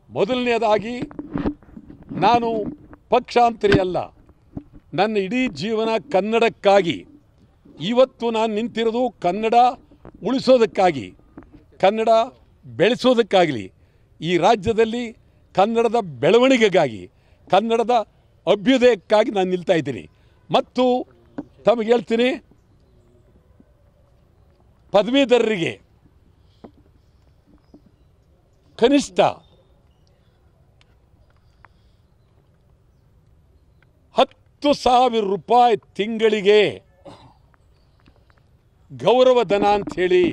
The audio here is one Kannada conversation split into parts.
ಮೊದಲನೇದಾಗಿ ನಾನು ಪಕ್ಷಾಂತರಿ ಅಲ್ಲ ನನ್ನ ಇಡೀ ಜೀವನ ಕನ್ನಡಕ್ಕಾಗಿ ಇವತ್ತು ನಾನು ನಿಂತಿರೋದು ಕನ್ನಡ ಉಳಿಸೋದಕ್ಕಾಗಿ ಕನ್ನಡ ಬೆಳೆಸೋದಕ್ಕಾಗಲಿ ಈ ರಾಜ್ಯದಲ್ಲಿ ಕನ್ನಡದ ಬೆಳವಣಿಗೆಗಾಗಿ ಕನ್ನಡದ ಅಭ್ಯುದಯಕ್ಕಾಗಿ ನಾನು ನಿಲ್ತಾ ಇದ್ದೀನಿ ಮತ್ತು ತಮಗೆ ಹೇಳ್ತೀನಿ ಪದವೀಧರರಿಗೆ ಕನಿಷ್ಠ ಹತ್ತು ಸಾವಿರ ರೂಪಾಯಿ ತಿಂಗಳಿಗೆ ಗೌರವಧನ ಅಂಥೇಳಿ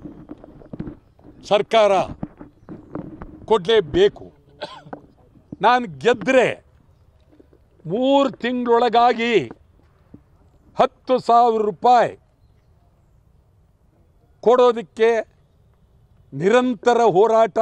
ಸರ್ಕಾರ ಕೊಡಲೇಬೇಕು ನಾನು ಗೆದ್ದರೆ ಮೂರು ತಿಂಗಳೊಳಗಾಗಿ ಹತ್ತು ಸಾವಿರ ರೂಪಾಯಿ ಕೊಡೋದಕ್ಕೆ ನಿರಂತರ ಹೋರಾಟ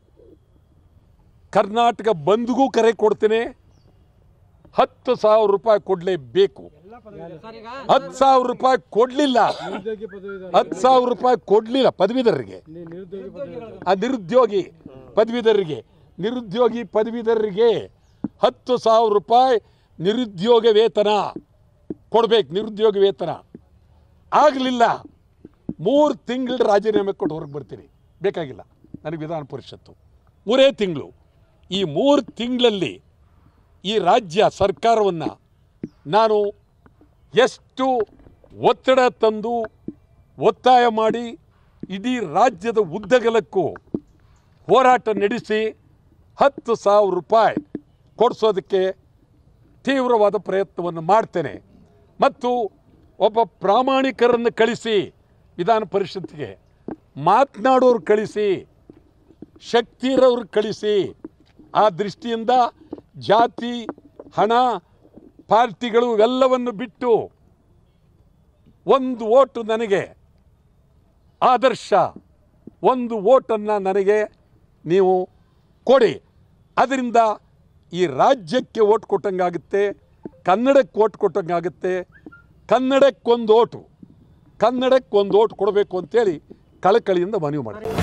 ಕರ್ನಾಟಕ ಬಂದ್ಗೂ ಕರೆ ಕೊಡ್ತೀನಿ ಹತ್ತು ಸಾವಿರ ರೂಪಾಯಿ ಕೊಡಲೇಬೇಕು ಹತ್ತು ಸಾವಿರ ರೂಪಾಯಿ ಕೊಡಲಿಲ್ಲ ನಿರುದ್ಯೋಗಿ ಪದವೀಧರ ಹತ್ತು ಸಾವಿರ ರೂಪಾಯಿ ಕೊಡಲಿಲ್ಲ ಪದವೀಧರರಿಗೆ ನಿ- ನಿರುದ್ಯೋಗಿ ಪದವೀಧರ ಆ ನಿರುದ್ಯೋಗಿ ಪದವೀಧರರಿಗೆ ನಿರುದ್ಯೋಗಿ ಪದವೀಧರರಿಗೆ ಹತ್ತು ಸಾವಿರ ರೂಪಾಯಿ ನಿರುದ್ಯೋಗ ವೇತನ ಕೊಡ್ಬೇಕು ನಿರುದ್ಯೋಗ ವೇತನ ಆಗಲಿಲ್ಲ ಮೂರು ತಿಂಗಳ ರಾಜೀನಾಮೆ ಕೊಟ್ಟು ಹೊರಗೆ ಬರ್ತೀನಿ ಬೇಕಾಗಿಲ್ಲ ನನಗೆ ವಿಧಾನ ಪರಿಷತ್ತು ಮೂರೇ ತಿಂಗಳು ಈ ಮೂರು ತಿಂಗಳಲ್ಲಿ ಈ ರಾಜ್ಯ ಸರ್ಕಾರವನ್ನು ನಾನು ಎಷ್ಟು ಒತ್ತಡ ತಂದು ಒತ್ತಾಯ ಮಾಡಿ ಇಡೀ ರಾಜ್ಯದ ಉದ್ದಗಲಕ್ಕೂ ಹೋರಾಟ ನಡೆಸಿ ಹತ್ತು ಸಾವಿರ ರೂಪಾಯಿ ಕೊಡಿಸೋದಕ್ಕೆ ತೀವ್ರವಾದ ಪ್ರಯತ್ನವನ್ನು ಮಾಡ್ತೇನೆ ಮತ್ತು ಒಬ್ಬ ಪ್ರಾಮಾಣಿಕರನ್ನು ಕಳಿಸಿ ವಿಧಾನ ಪರಿಷತ್ತಿಗೆ ಮಾತನಾಡೋರು ಕಳಿಸಿ ಶಕ್ತಿರವ್ರು ಕಳಿಸಿ ಆ ದೃಷ್ಟಿಯಿಂದ ಜಾತಿ ಹಣ ಪಾರ್ಟಿಗಳು ಇವೆಲ್ಲವನ್ನು ಬಿಟ್ಟು ಒಂದು ಓಟು ನನಗೆ ಆದರ್ಶ ಒಂದು ಓಟನ್ನು ನನಗೆ ನೀವು ಕೊಡಿ ಅದರಿಂದ ಈ ರಾಜ್ಯಕ್ಕೆ ಓಟ್ ಕೊಟ್ಟಂಗಾಗುತ್ತೆ ಕನ್ನಡಕ್ಕೆ ಓಟ್ ಕೊಟ್ಟಂಗಾಗುತ್ತೆ ಕನ್ನಡಕ್ಕೊಂದು ಓಟು ಕನ್ನಡಕ್ಕೊಂದು ಓಟ್ ಕೊಡಬೇಕು ಅಂತೇಳಿ ಕಳಕಳಿಯಿಂದ ಮನವಿ ಮಾಡ್ತೀನಿ